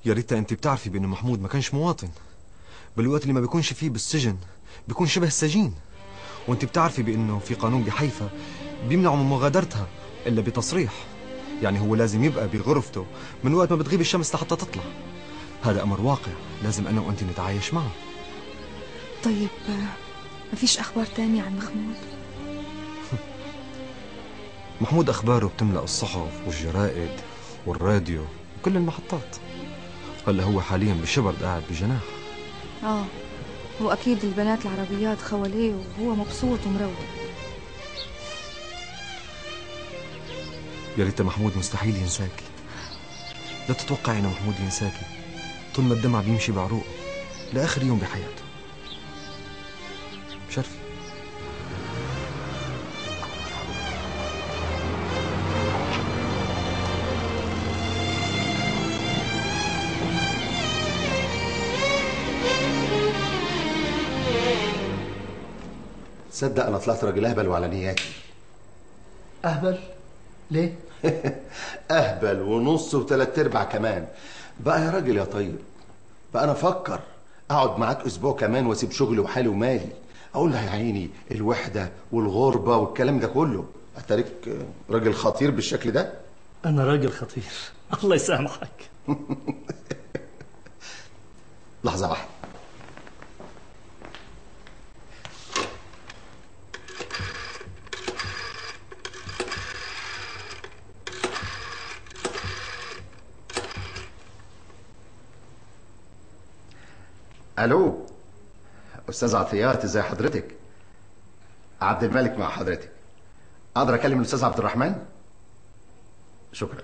يا ريتا انت بتعرفي بانه محمود ما كانش مواطن بالوقت اللي ما بيكونش فيه بالسجن بيكون شبه السجين وانت بتعرفي بانه في قانون بحيفا بيمنعه من مغادرتها الا بتصريح يعني هو لازم يبقى بغرفته من وقت ما بتغيب الشمس لحتى تطلع هذا امر واقع لازم انا وانت نتعايش معه طيب ما فيش اخبار تانية عن محمود محمود اخباره بتملا الصحف والجرائد والراديو وكل المحطات هلا هو حاليا بشبرد قاعد بجناح اه واكيد البنات العربيات خوليه وهو مبسوط ومروق يا ريت محمود مستحيل ينساكي لا تتوقعي ان محمود ينساكي طول ما الدمع بيمشي بعروقه لاخر يوم بحياته شرفي تصدق انا طلعت راجل اهبل وعلى نياتي اهبل ليه اهبل ونص وثلاث ارباع كمان بقى يا راجل يا طيب بقى انا افكر اقعد معاك اسبوع كمان واسيب شغلي وحالي ومالي اقول لها يا عيني الوحده والغربه والكلام ده كله اتاريك راجل خطير بالشكل ده انا راجل خطير الله يسامحك لحظه واحده الو استاذ عطيات ازي حضرتك عبد الملك مع حضرتك اقدر اكلم الاستاذ عبد الرحمن شكرا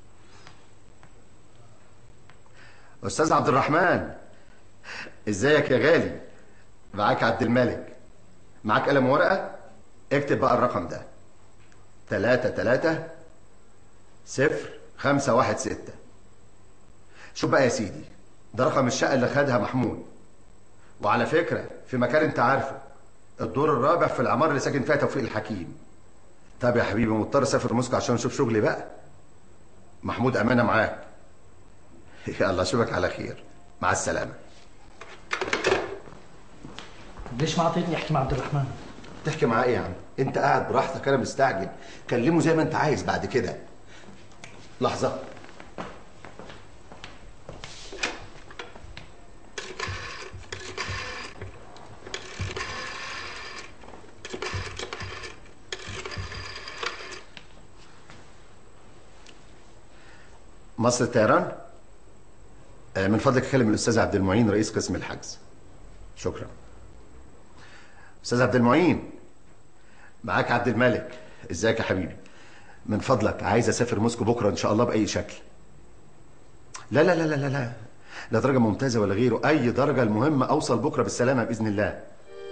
استاذ عبد الرحمن ازيك يا غالي معاك عبد الملك معاك قلم وورقه اكتب بقى الرقم ده تلاتة تلاتة صفر خمسة واحد ستة شوف بقى يا سيدي ده رقم الشقة اللي خدها محمود وعلى فكرة في مكان انت عارفه الدور الرابع في العمارة اللي ساكن فيها توفيق الحكيم طب يا حبيبي مضطر اسافر موسكو عشان اشوف شغلي بقى محمود امانة معاك يلا اشوفك على خير مع السلامة ليش ما اعطيتني احكي مع عبد الرحمن تحكي معاه ايه يا عم انت قاعد براحتك انا مستعجل كلمه زي ما انت عايز بعد كده لحظة مصر الطيران آه، من فضلك اكلم الاستاذ عبد المعين رئيس قسم الحجز شكرا استاذ عبد المعين معاك عبد الملك ازيك يا حبيبي من فضلك عايز اسافر موسكو بكره ان شاء الله باي شكل لا لا لا لا لا لا لا درجه ممتازه ولا غيره اي درجه المهم اوصل بكره بالسلامه باذن الله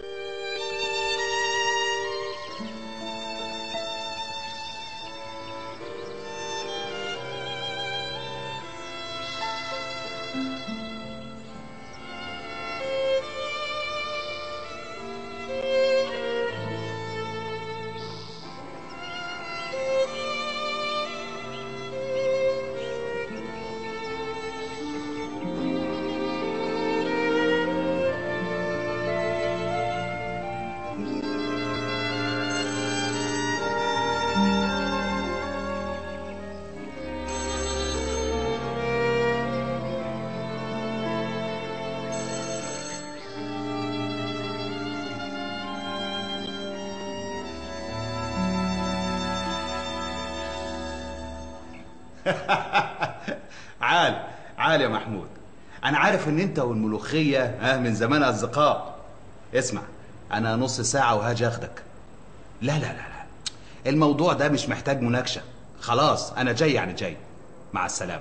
عال عال يا محمود انا عارف ان انت والملوخيه ها من زمان اصدقاء اسمع انا نص ساعه وهاجي اخدك لا لا لا لا الموضوع ده مش محتاج مناقشه خلاص انا جاي يعني جاي مع السلامه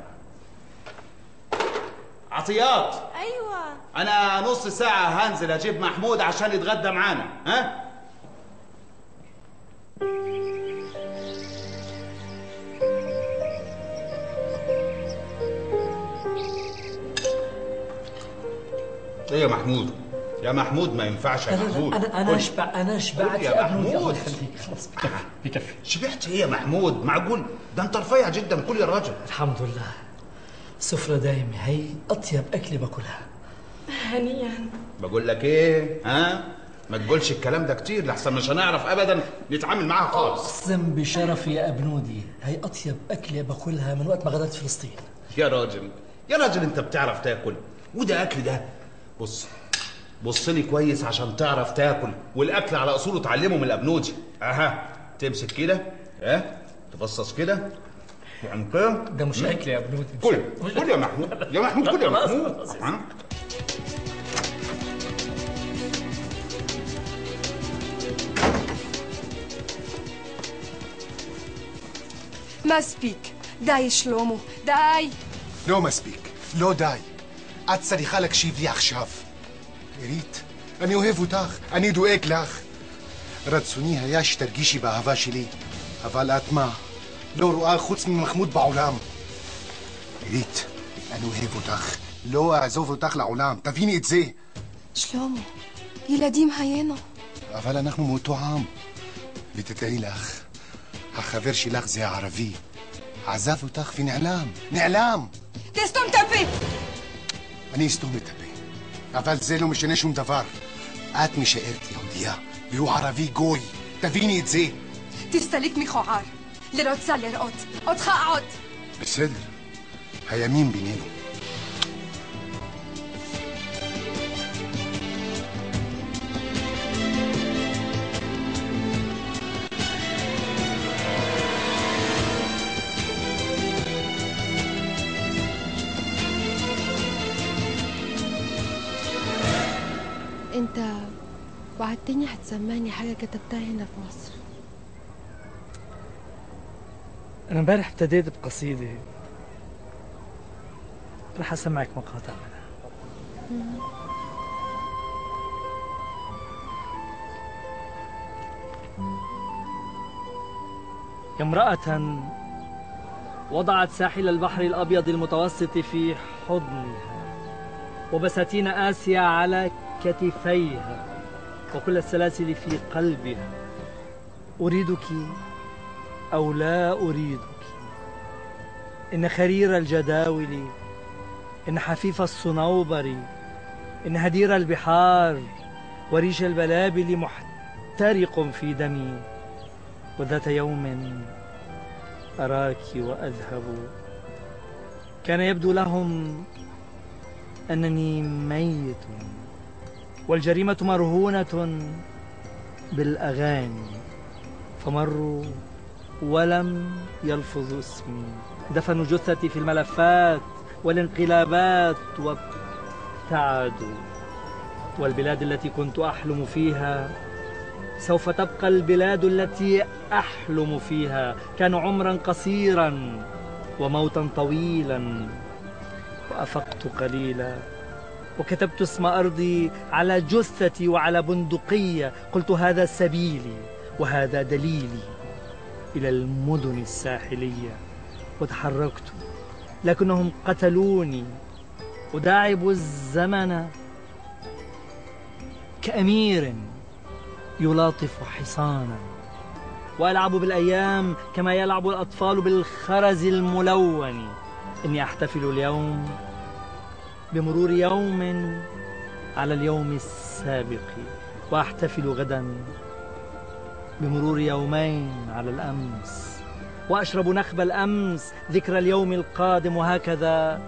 عطيات ايوه انا نص ساعه هنزل اجيب محمود عشان يتغدى معانا ها ايه يا محمود يا محمود ما ينفعش يا محمود انا انا قول. اشبع انا شبعت قول يا يا محمود محمود. الله يخليك خلاص بكفي بكفي شبعت ايه يا محمود معقول ده انت رفيع جدا كل يا راجل الحمد لله سفرة دايمة هي أطيب أكلة باكلها هنيئا بقول لك ايه ها ما تقولش الكلام ده كتير لحسن مش هنعرف ابدا نتعامل معاها خالص أقسم بشرفي يا أبنودي هي أطيب أكلة باكلها من وقت ما غادرت فلسطين يا راجل يا راجل انت بتعرف تاكل وده اكل ده بص بص لي كويس عشان تعرف تاكل والاكل على اصوله اتعلمه من الابنودي اها تمسك كده ها تفصص كده يعني كده ده مش أكل يا أبنودي مش كل أكل. مش كل يا محمود يا محمود كل يا خلاص، محمود خلاص. ها؟ ما سبيك داي שלמה, די! לא מספיק, לא די. את צריכה להקשיב לי עכשיו. עירית, אני אוהב אותך, אני דואג לך. רצוני היה שתרגישי באהבה שלי, אבל את מה? לא רואה חוץ ממחמוד בעולם. עירית, אני אוהב אותך, לא אעזוב אותך לעולם, תביני את זה. שלמה, ילדים היינו. אבל אנחנו מאותו עם. ותדעי לך, החבר שלך זה הערבי. עזב אותך ונעלם, נעלם! תסתום את הפה! אני אסתום את הפה. אבל זה לא משנה שום דבר. את משארת יהודייה, והוא ערבי גוי. תביני את זה. תסתליק מכוער. לרוצה לראות. אותך עוד. בסדר. הימים בינינו. انت وعدتني هتسمعني حاجة كتبتها هنا في مصر أنا امبارح ابتديت بقصيدة رح أسمعك مقاطع منها يا امرأة وضعت ساحل البحر الأبيض المتوسط في حضنها وبساتين آسيا على كتفيها وكل السلاسل في قلبها أريدك أو لا أريدك إن خرير الجداول إن حفيف الصنوبر إن هدير البحار وريش البلابل محترق في دمي وذات يوم أراك وأذهب كان يبدو لهم أنني ميت والجريمة مرهونة بالأغاني فمروا ولم يلفظوا اسمي دفنوا جثتي في الملفات والانقلابات وابتعدوا والبلاد التي كنت أحلم فيها سوف تبقى البلاد التي أحلم فيها كان عمرا قصيرا وموتا طويلا وأفقت قليلا وكتبت اسم أرضي على جثتي وعلى بندقية قلت هذا سبيلي وهذا دليلي إلى المدن الساحلية وتحركت لكنهم قتلوني أداعب الزمن كأمير يلاطف حصانا وألعب بالأيام كما يلعب الأطفال بالخرز الملون إني أحتفل اليوم بمرور يوم على اليوم السابق وأحتفل غدا بمرور يومين على الأمس وأشرب نخب الأمس ذكرى اليوم القادم وهكذا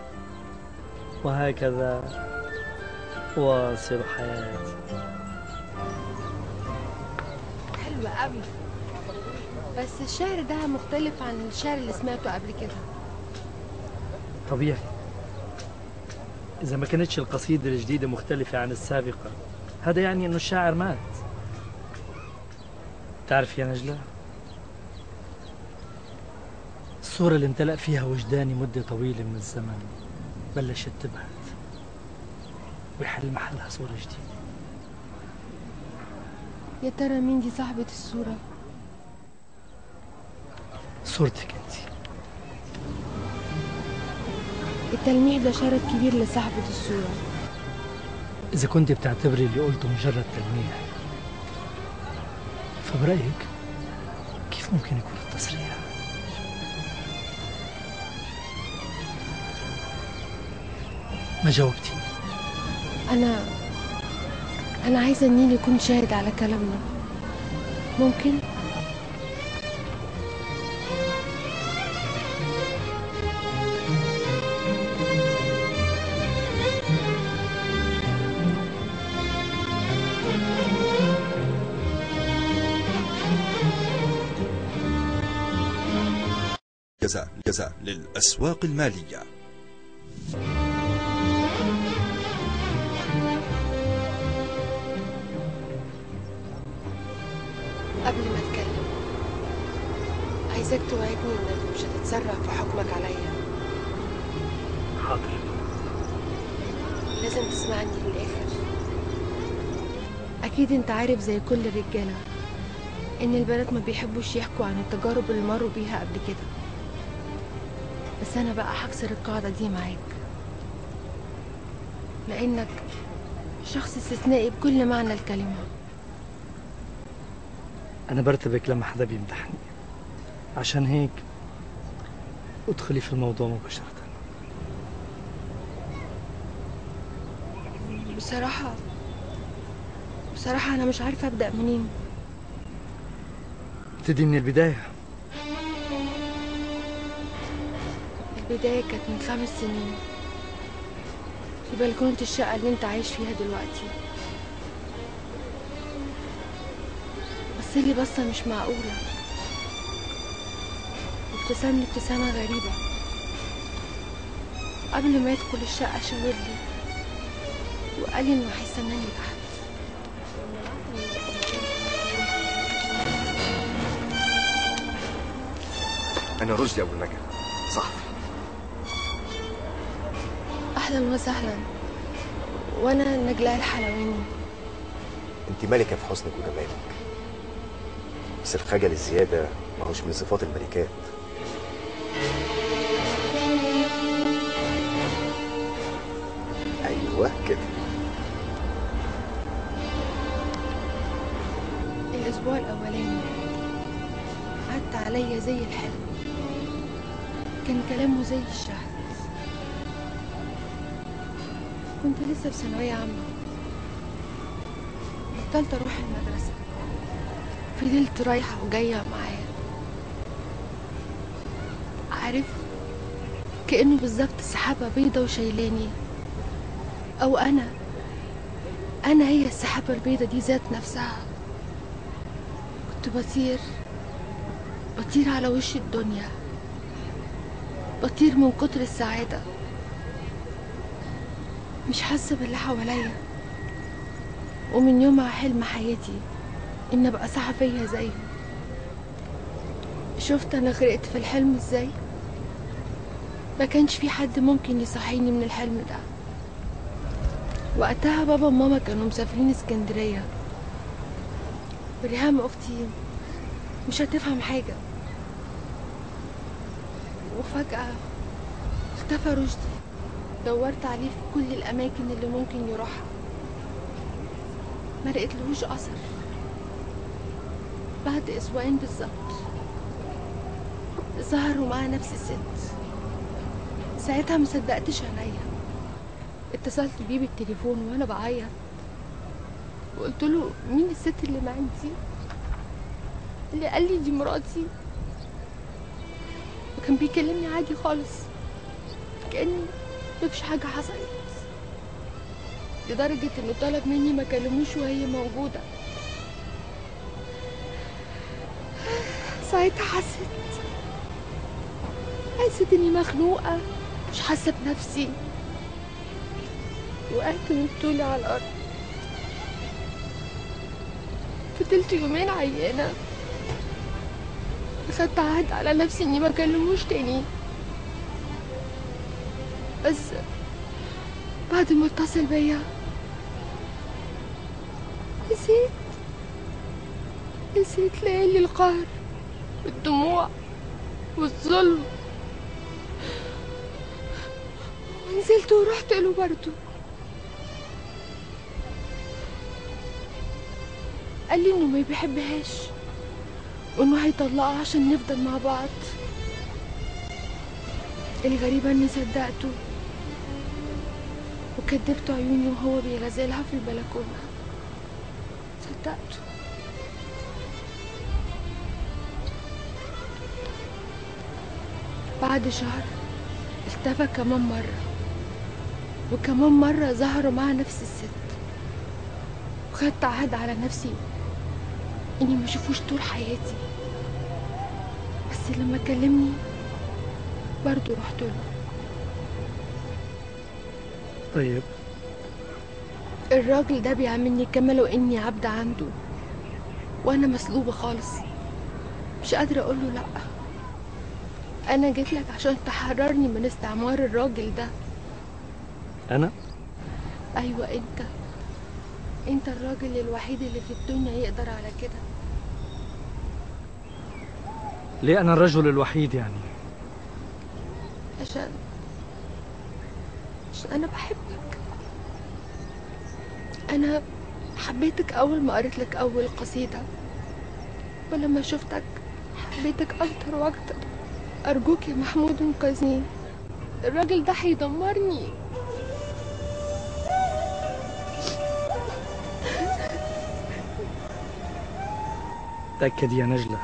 وهكذا واصل حياتي حلوة قوي بس الشعر ده مختلف عن الشعر اللي سمعته قبل كده طبيعي إذا ما كانتش القصيدة الجديدة مختلفة عن السابقة هذا يعني أنه الشاعر مات تعرف يا نجلة الصورة اللي امتلأ فيها وجداني مدة طويلة من الزمن بلشت تبهت ويحل محلها صورة جديدة يا ترى مين دي صاحبة الصورة صورتك أنت التلميح ده شرف كبير لصاحبة الصورة إذا كنت بتعتبري اللي قلته مجرد تلميح فبرأيك كيف ممكن يكون التصريح؟ ما جاوبتيني انا انا عايزه النيل يكون شاهد على كلامنا ممكن جزاء جزاء للأسواق المالية قبل ما اتكلم عايزاك توعدني انك مش هتتسرع في حكمك عليا حاضر لازم تسمعني للاخر اكيد انت عارف زي كل الرجاله ان البنات ما بيحبوش يحكوا عن التجارب اللي مروا بيها قبل كده بس انا بقى هكسر القاعده دي معاك لانك شخص استثنائي بكل معنى الكلمه أنا برتبك لما حدا بيمدحني عشان هيك ادخلي في الموضوع مباشرة بصراحه بصراحه انا مش عارفه ابدا منين ابتدي من البداية البداية كانت من خمس سنين في بلكونة الشقة اللي انت عايش فيها دلوقتي بص لي بصة مش معقولة وابتسمني ابتسامة غريبة قبل ما يدخل الشقة شاور لي وقال لي انه هيستناني تحت انا رشدي ابو النجا صحفي اهلا وسهلا وانا نجلاء الحلواني انت ملكه في حسنك وجمالك بس الخجل الزياده ماهوش من صفات الملكات ايوه كده الأسبوع الأولاني عدى عليا زي الحلم كان كلامه زي الشهد كنت لسه في ثانوية عامة بطلت أروح المدرسة فضلت رايحة وجاية معاه عارف كأنه بالظبط سحابة بيضة وشايلاني أو أنا أنا هي السحابة البيضة دي ذات نفسها كنت بطير بطير على وش الدنيا بطير من كتر السعادة مش حاسة باللي حواليا ومن يومها حلم حياتي إن أبقى صحفية زيه شفت أنا غرقت في الحلم إزاي ما كانش في حد ممكن يصحيني من الحلم ده وقتها بابا وماما كانوا مسافرين اسكندرية وريهام أختي مش هتفهم حاجة وفجأة اختفى رشدي دورت عليه في كل الأماكن اللي ممكن يروحها ما لقيتلهوش أثر بعد أسبوعين بالظبط ظهروا معاه نفس الست ساعتها ما صدقتش عينيا اتصلت بيه بالتليفون وانا بعيط وقلت له مين الست اللي معاك دي اللي قال لي دي مراتي وكان بيكلمني عادي خالص كأن مفيش حاجة حصلت لدرجة انه طلب مني ما كلموش وهي موجودة ساعتها حسيت حسيت اني مخنوقة مش حاسة بنفسي وقعت من طولي على الأرض فضلت يومين عيانة أخدت عهد على نفسي إني ما أكلموش تاني بس بعد ما اتصل بيا نسيت نسيت ليالي القهر والدموع والظلم ونزلت ورحت له برضه قال لي انه ما بيحبهاش وانه هيطلقها عشان نفضل مع بعض الغريبة اني صدقته وكدبت عيوني وهو بيغزلها في البلكونة صدقته بعد شهر اختفى كمان مرة وكمان مرة ظهروا مع نفس الست وخدت عهد على نفسي اني ما اشوفوش طول حياتي بس لما كلمني برضو رحت له طيب الراجل ده بيعاملني كما لو اني عبد عنده وانا مسلوبة خالص مش قادرة اقوله لا انا جيت لك عشان تحررني من استعمار الراجل ده أنا ايوه انت انت الراجل الوحيد اللي في الدنيا يقدر على كده ليه أنا الرجل الوحيد يعني عشان عشان انا بحبك انا حبيتك اول ما قريت لك اول قصيده ولما شفتك حبيتك اكتر واكتر ارجوك يا محمود انقذني الراجل ده هيدمرني تأكد يا نجلة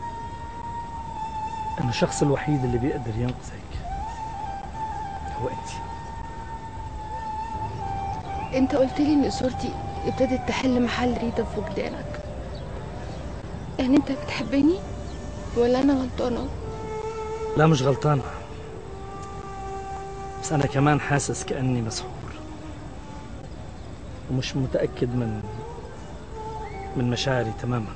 أن الشخص الوحيد اللي بيقدر ينقذك هو أنت انت قلت لي ان صورتي ابتدت تحل محل ريتا في وجدانك يعني انت بتحبني ولا انا غلطانه لا مش غلطانة بس أنا كمان حاسس كأني مسحور ومش متأكد من من مشاعري تماما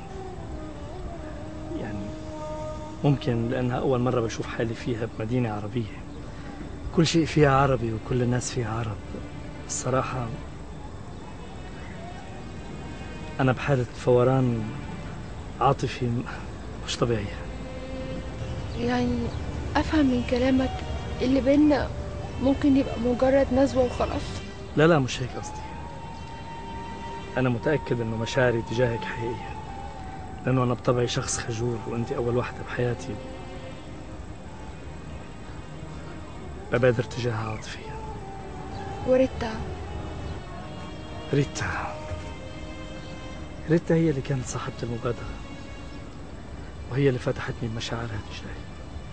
يعني ممكن لأنها أول مرة بشوف حالي فيها بمدينة عربية كل شيء فيها عربي وكل الناس فيها عرب الصراحة أنا بحالة فوران عاطفي مش طبيعي يعني افهم من كلامك اللي بينا ممكن يبقى مجرد نزوه وخلاص لا لا مش هيك قصدي أنا متأكد إنه مشاعري تجاهك حقيقية لأنه أنا بطبعي شخص خجول وأنت أول واحدة بحياتي ببادر تجاهها عاطفيا وريتا ريتا ريتا هي اللي كانت صاحبة المبادرة وهي اللي فتحتني بمشاعرها تجاهي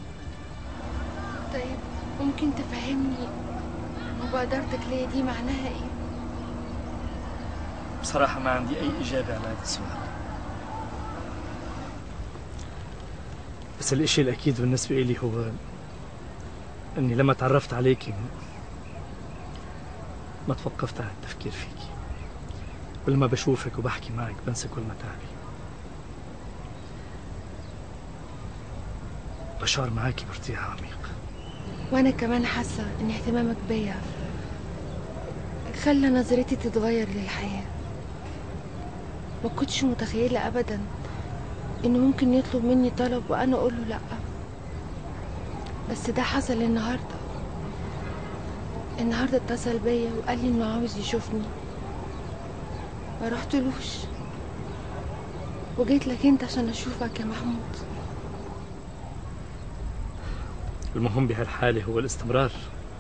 طيب ممكن تفهمني مبادرتك ليا دي معناها ايه بصراحة ما عندي أي إجابة على هذا السؤال بس الإشي الأكيد بالنسبة إلي هو أني لما تعرفت عليك ما توقفت عن التفكير فيك ولما بشوفك وبحكي معك بنسى كل متاعبي بشعر معك بارتياح عميق وانا كمان حاسه ان اهتمامك بيا خلى نظرتي تتغير للحياه ما كنتش متخيله ابدا انه ممكن يطلب مني طلب وانا اقول له لا بس ده حصل النهارده النهارده اتصل بيا وقال لي انه عاوز يشوفني ما رحتلوش وجيت لك انت عشان اشوفك يا محمود المهم بهالحالة هو الاستمرار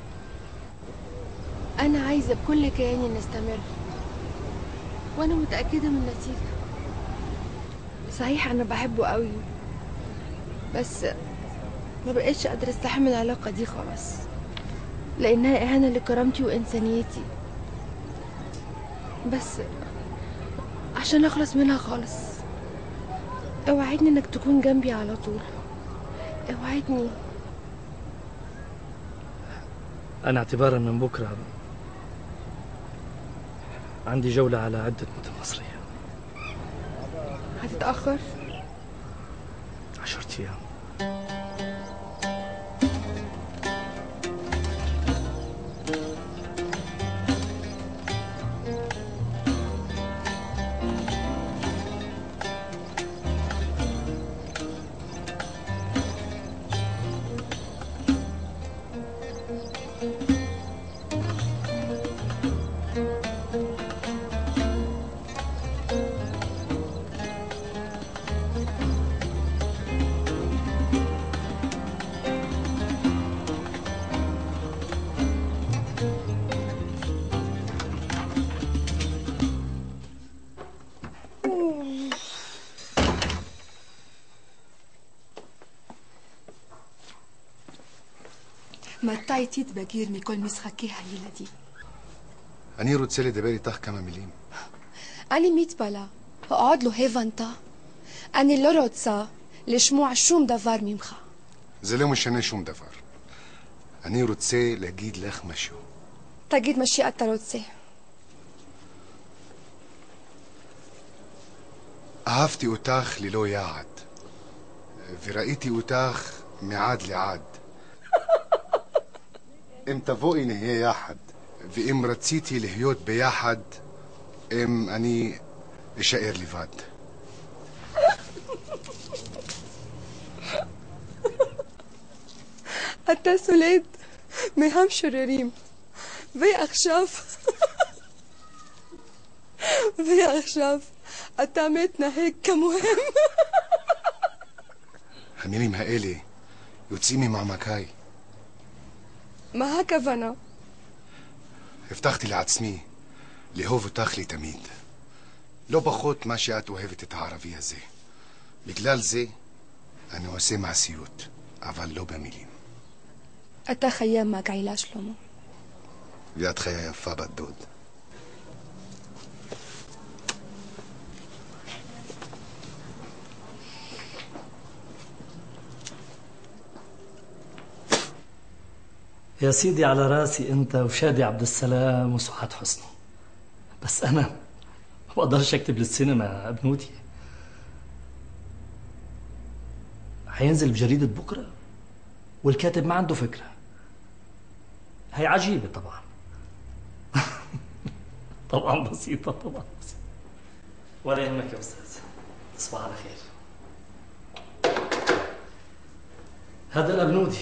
انا عايزه بكل كياني نستمر وانا متاكده من النتيجه صحيح انا بحبه قوي بس ما بقتش قادره استحمل العلاقه دي خلاص لانها اهانه لكرامتي وانسانيتي بس عشان اخلص منها خالص اوعدني انك تكون جنبي على طول اوعدني أنا اعتبارا من بكرة عندي جولة على عدة مدن مصرية هتتاخر عشرة أيام מתי תתבגר מכל משחקי הילדים? אני רוצה לדבר איתך כמה מילים. אני מתפלא, עוד לא הבנת? אני לא רוצה לשמוע שום דבר ממך. זה לא משנה שום דבר. אני רוצה להגיד לך משהו. תגיד מה שאתה רוצה. אהבתי אותך ללא יעד, וראיתי אותך מעד לעד. אם תבואי נהיה יחד, ואם רציתי להיות ביחד, אם אני אשאר לבד. אתה סולד מהמשוררים, ועכשיו... ועכשיו אתה מתנהג כמוהם. המילים האלה יוצאים ממעמקיי. מה הכוונה? הבטחתי לעצמי לאהוב אותך לתמיד. לא פחות מה שאת אוהבת את הערבי הזה. בגלל זה אני עושה מעשיות, אבל לא במילים. אתה חיה מגעילה, שלמה. ואת חיה יפה בת דוד. يا سيدي على راسي انت وشادي عبد السلام وسعاد حسني بس انا ما بقدرش اكتب للسينما ابنوتي هينزل بجريدة بكرة والكاتب ما عنده فكرة هي عجيبة طبعا طبعا بسيطة طبعا بسيطة ولا يهمك يا أستاذ تصبح على خير هذا الأبنودي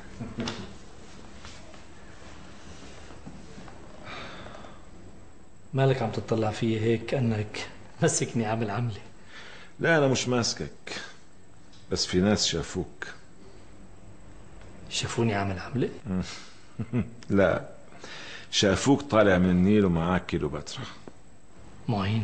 مالك عم تطلع فيي هيك كأنك مسكني عامل عملة لا أنا مش ماسكك بس في ناس شافوك شافوني عامل عملة؟ لا شافوك طالع من النيل ومعاك كيلوباترا معين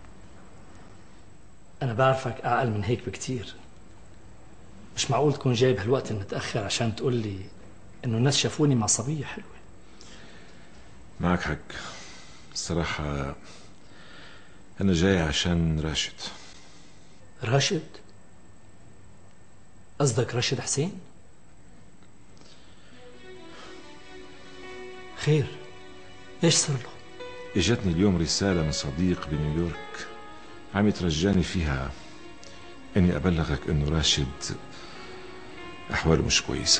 أنا بعرفك أعقل من هيك بكتير مش معقول تكون جاي بهالوقت المتأخر عشان تقول لي إنه الناس شافوني مع صبية حلوة معك حق الصراحة أنا جاي عشان راشد راشد؟ قصدك راشد حسين؟ خير ايش صار له؟ اجتني اليوم رسالة من صديق بنيويورك عم يترجاني فيها اني ابلغك انه راشد احواله مش كويسة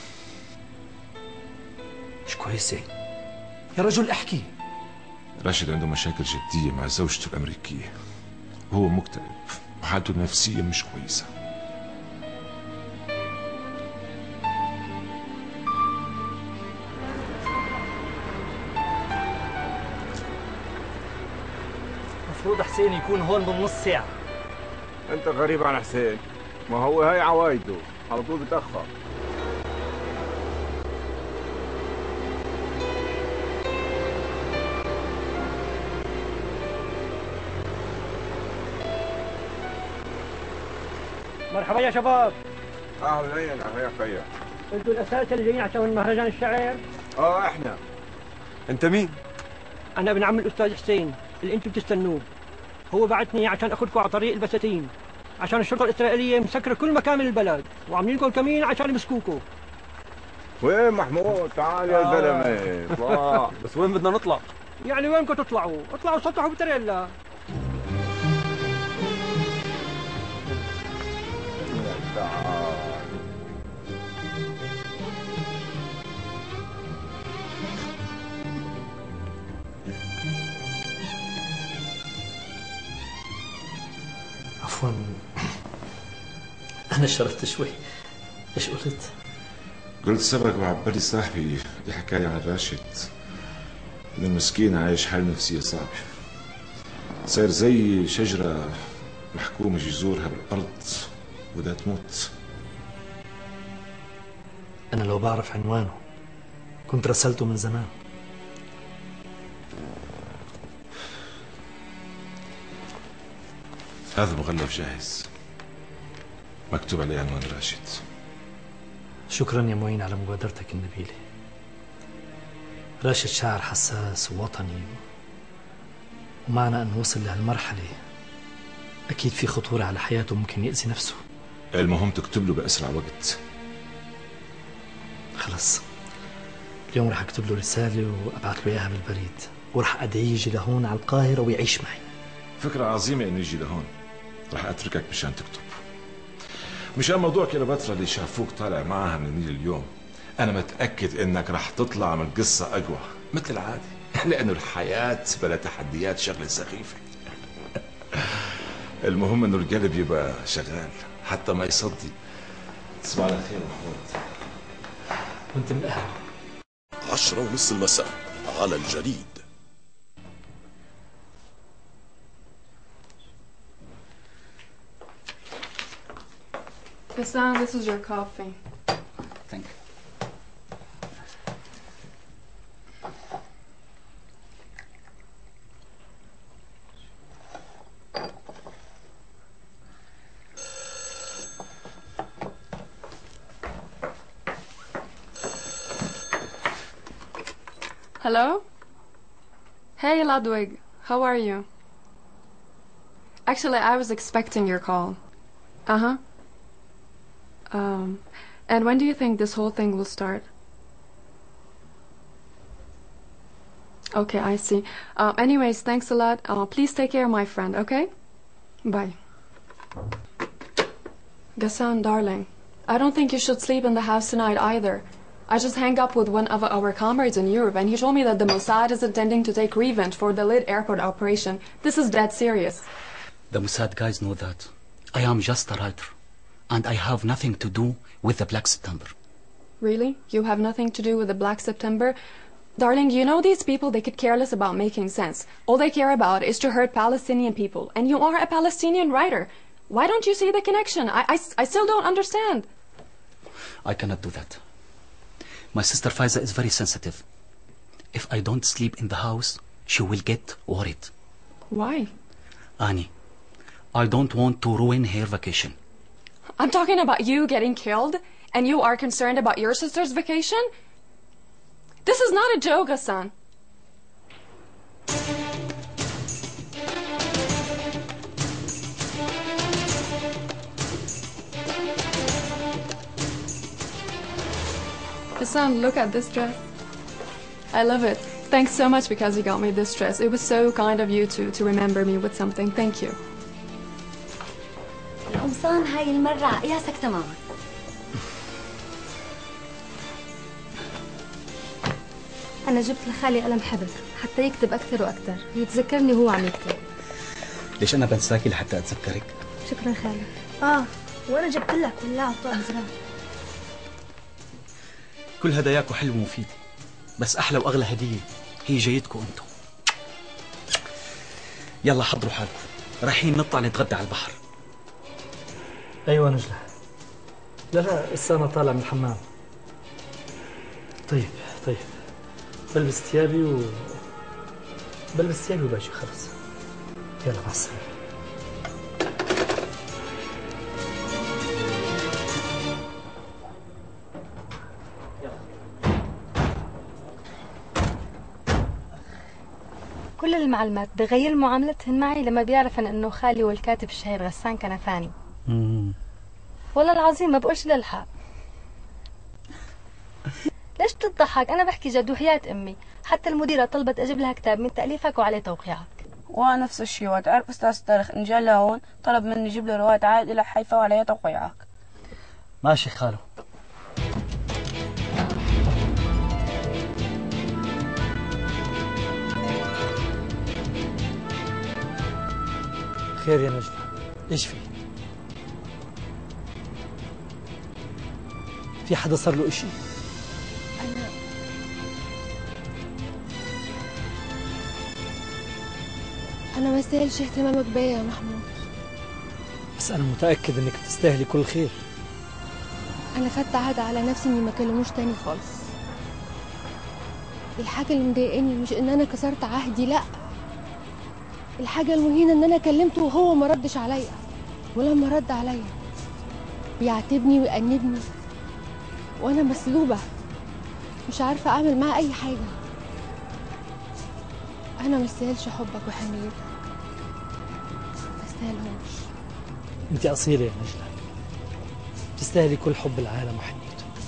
مش كويسة يا رجل احكي راشد عنده مشاكل جدية مع زوجته الأمريكية وهو مكتئب وحالته النفسية مش كويسة المفروض حسين يكون هون من نص ساعة انت غريب عن حسين ما هو هاي عوايده على طول بتأخر مرحبا يا شباب اهلا يا خيا انتوا الاساتذه اللي جايين عشان مهرجان الشعر اه احنا انت مين انا ابن عم الاستاذ حسين اللي انتوا بتستنوه هو بعتني عشان اخذكم على طريق البساتين عشان الشرطه الاسرائيليه مسكره كل مكان من البلد وعاملين لكم كمين عشان يمسكوكم وين محمود تعال يا آه. زلمه اطلع بس وين بدنا نطلع يعني وينكم تطلعوا اطلعوا سطحوا بتريلا تعال عفوا أنا شرفت شوي إيش قلت؟ قلت سبق وعبالي صاحبي اللي حكى لي عن راشد انه المسكين عايش حالة نفسية صعبة صاير زي شجرة محكومة جذورها بالأرض وبدها تموت أنا لو بعرف عنوانه كنت رسلته من زمان هذا مغلف جاهز مكتوب عليه عنوان راشد شكرا يا معين على مبادرتك النبيلة راشد شاعر حساس ووطني ومعنى أن وصل لهالمرحلة أكيد في خطورة على حياته ممكن يأذي نفسه المهم تكتب له بأسرع وقت خلص اليوم رح أكتب له رسالة وأبعث له إياها بالبريد ورح أدعيه يجي لهون على القاهرة ويعيش معي فكرة عظيمة إنه يجي لهون رح أتركك مشان تكتب مشان موضوع كليوباترا اللي شافوك طالع معها من النيل اليوم أنا متأكد إنك رح تطلع من القصة أقوى مثل العادي لأنه الحياة بلا تحديات شغلة سخيفة المهم إنه القلب يبقى شغال حتى ما يصدي تصبح على خير محمود وانت من أهل عشرة ونص المساء على الجليد Hassan, this is your coffee. Thank you. Hello? Hey, Ludwig. How are you? Actually, I was expecting your call. Uh huh. Um, and when do you think this whole thing will start? Okay, I see. Uh, anyways, thanks a lot. Uh, please take care of my friend, okay? Bye. Gassan, darling, I don't think you should sleep in the house tonight either. I just hang up with one of our comrades in Europe, and he told me that the Mossad is intending to take revenge for the Lid airport operation. This is dead serious. The Mossad guys know that. I am just a writer, and I have nothing to do with the Black September. Really? You have nothing to do with the Black September? Darling, you know these people, they could care less about making sense. All they care about is to hurt Palestinian people. And you are a Palestinian writer. Why don't you see the connection? I, I, I still don't understand. I cannot do that. My sister Faiza is very sensitive. If I don't sleep in the house, she will get worried. Why? Annie, I don't want to ruin her vacation. I'm talking about you getting killed, and you are concerned about your sister's vacation? This is not a joke, Hassan. Hassan, look at this dress. I love it. Thanks so much because you got me this dress. It was so kind of you to, to remember me with something. Thank you. القمصان هاي المرة قياسك تماما أنا جبت لخالي قلم حبر حتى يكتب أكثر وأكثر يتذكرني هو عم يكتب ليش أنا بنساكي لحتى أتذكرك؟ شكرا خالي آه وأنا جبت لك ولاعة طوق زرار كل هداياكم حلوة ومفيدة بس أحلى وأغلى هدية هي جايتكم أنتم يلا حضروا حالكم رايحين نطلع نتغدى على البحر أيوة نجلة لا لا لسه أنا طالع من الحمام طيب طيب بلبس ثيابي و بلبس ثيابي وباجي خلص يلا مع السلامة كل المعلمات بغير معاملتهن معي لما بيعرفن انه خالي والكاتب الشهير غسان كنفاني والله العظيم ما بقولش للحق ليش بتضحك انا بحكي جد وحياة امي حتى المديرة طلبت اجيب لها كتاب من تأليفك وعليه توقيعك ونفس الشيء وتعرف أستاذ تاريخ إن جاء لهون طلب مني أجيب له رواية عائد إلى حيفا وعليها توقيعك ماشي خالو خير يا نجلة ايش في؟ في حدا صار له اشي؟ أنا أنا ما استاهلش اهتمامك بيا يا محمود بس انا متأكد انك تستاهلي كل خير أنا خدت عهد على نفسي إني ما أكلموش تاني خالص الحاجة اللي مضايقاني مش إن أنا كسرت عهدي لأ الحاجة المهينة إن أنا كلمته وهو ما ردش عليا ولما رد عليا بيعاتبني ويأنبني وانا مسلوبة مش عارفة اعمل معاه اي حاجة انا مستاهلش حبك وحنيتك مستاهلهمش انت اصيله يا نجله تستاهلي كل حب العالم وحنيته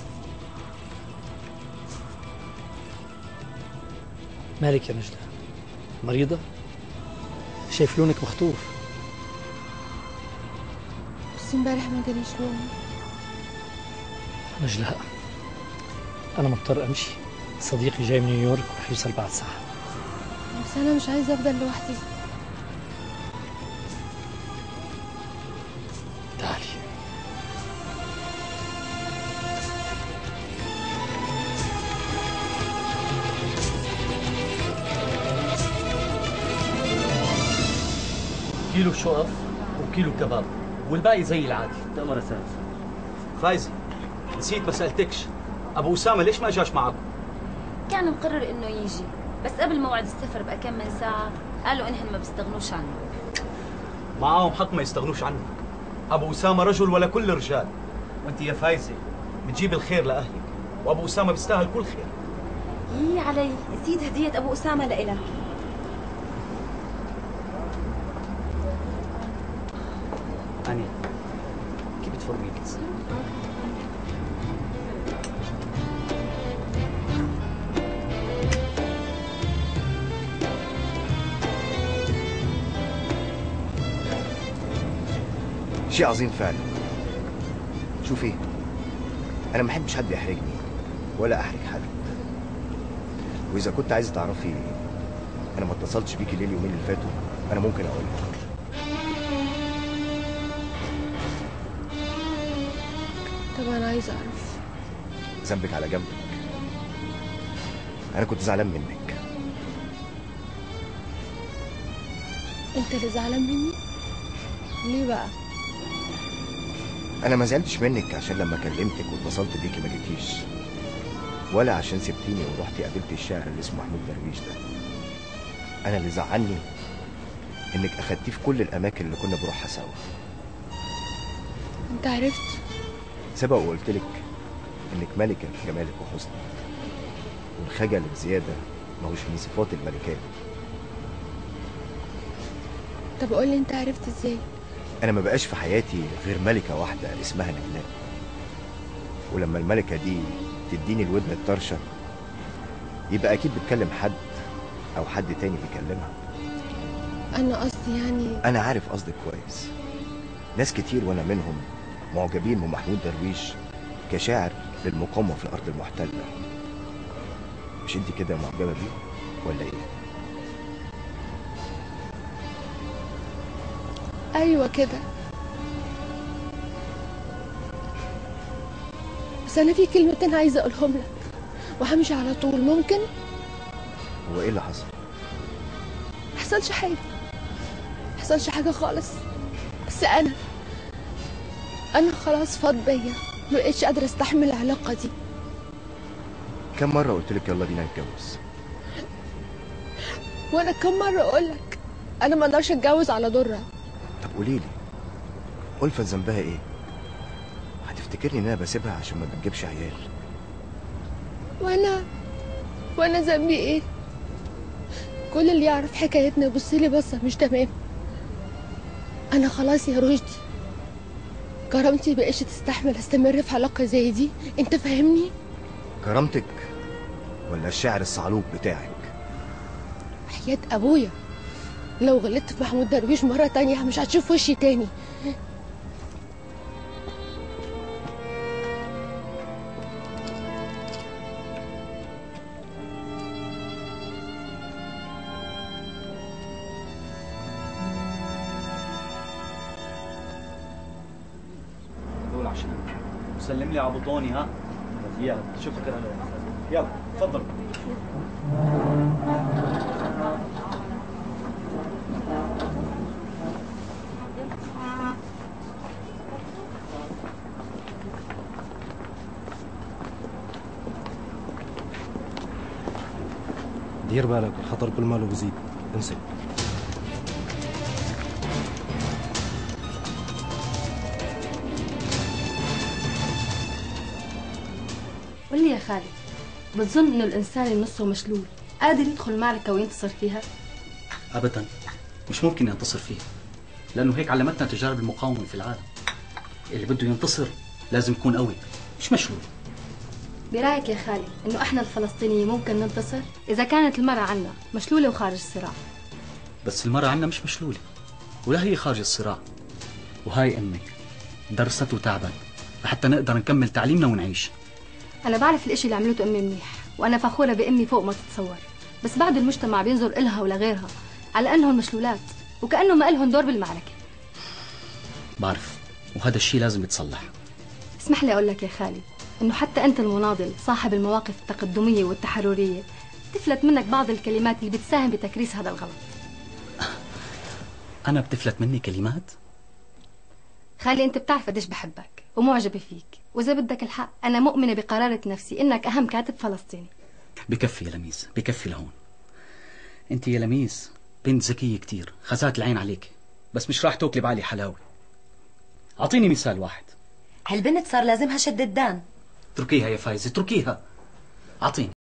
مالك يا نجله مريضه شايف لونك مخطوف بس امبارح ما جاليش نوم نجله انا مضطر امشي صديقي جاي من نيويورك ورح يوصل بعد ساعه بس انا مش عايزة افضل لوحدي تعالي كيلو شقف وكيلو كباب والباقي زي العادي تأمر أستاذ فايزة نسيت ما سألتكش أبو أسامة ليش ما جاش معكم؟ كان مقرر انه يجي بس قبل موعد السفر بكم من ساعة قالوا انهم ما بيستغنوش عنه معاهم حق ما يستغنوش عنه أبو أسامة رجل ولا كل الرجال وأنت يا فايزة بتجيب الخير لأهلك وأبو أسامة بيستاهل كل خير يي علي نسيت هدية ابو اسامة لإلك أني كيف بتفرميك شيء عظيم فعلا شوفي انا ما بحبش حد يحرجني ولا احرج حد واذا كنت عايزه تعرفي انا ما اتصلتش بيكي ليه اليومين اللي فاتوا انا ممكن اقول لك طبعا عايزة اعرف ذنبك على جنبك انا كنت زعلان منك انت اللي زعلان مني ليه بقى انا ما زعلتش منك عشان لما كلمتك واتصلت بيكي ما جيتيش ولا عشان سبتيني ورحتي قابلت الشاعر اللي اسمه محمود درويش ده انا اللي زعلني انك اخدتيه في كل الاماكن اللي كنا بنروحها سوا انت عرفت سبق وقلت لك انك ملكه في جمالك وحسنك والخجل الزياده ما هوش من صفات الملكات طب قول لي انت عرفت ازاي انا ما بقاش في حياتي غير ملكه واحده اسمها نجلاء ولما الملكه دي تديني الودن الطرشه يبقى اكيد بتكلم حد او حد تاني بيكلمها انا قصدي يعني انا عارف قصدك كويس ناس كتير وانا منهم معجبين بمحمود درويش كشاعر للمقاومه في الارض المحتله مش انت كده معجبه بيه ولا ايه ايوه كده بس انا في كلمتين عايزه اقولهم لك وهمشي على طول ممكن هو ايه اللي حصل محصلش حاجه محصلش حاجه خالص بس انا انا خلاص فاض بيا مبقتش قادره استحمل العلاقه دي كم مره قلت لك يلا بينا نتجوز وانا كم مره اقول لك انا ما اقدرش اتجوز على ضره طب قولي لي ألفة ذنبها ايه هتفتكرني ان انا بسيبها عشان ما بتجيبش عيال وانا وانا ذنبي ايه كل اللي يعرف حكايتنا يبص لي بصه مش تمام انا خلاص يا رشدي كرامتي بقتش تستحمل استمر في علاقه زي دي انت فاهمني كرامتك ولا الشعر الصعلوك بتاعك حياة ابويا لو غلطت في محمود درويش مره تانية مش هتشوف وشي تاني دول عشان سلم لي ابو طوني ها يلا شكرا يلا تفضل دير بالك الخطر كل ماله بزيد انسى قل لي يا خالد بتظن انه الانسان اللي نصه مشلول قادر يدخل معركه وينتصر فيها ابدا مش ممكن ينتصر فيها لانه هيك علمتنا تجارب المقاومه في العالم اللي بده ينتصر لازم يكون قوي مش مشلول برايك يا خالد انه احنا الفلسطينيين ممكن ننتصر اذا كانت المراه عنا مشلوله وخارج الصراع بس المرأة عنا مش مشلولة ولا هي خارج الصراع وهاي أمي درست وتعبت لحتى نقدر نكمل تعليمنا ونعيش انا بعرف الاشي اللي عملته امي منيح وانا فخوره بامي فوق ما تتصور بس بعد المجتمع بينظر إلها ولغيرها على انهم مشلولات وكانه ما لهم دور بالمعركه بعرف وهذا الشيء لازم يتصلح اسمح لي اقول لك يا خالد انه حتى انت المناضل صاحب المواقف التقدميه والتحرريه تفلت منك بعض الكلمات اللي بتساهم بتكريس هذا الغلط أنا بتفلت مني كلمات خالي انت بتعرف قديش بحبك ومعجبه فيك واذا بدك الحق انا مؤمنه بقراره نفسي انك اهم كاتب فلسطيني بكفي يا لميس بكفي لهون انت يا لميس بنت ذكية كتير خزات العين عليك بس مش راح توكلي بعلي حلاوة أعطيني مثال واحد هالبنت صار لازمها شد الدان اتركيها يا فايزة اتركيها أعطيني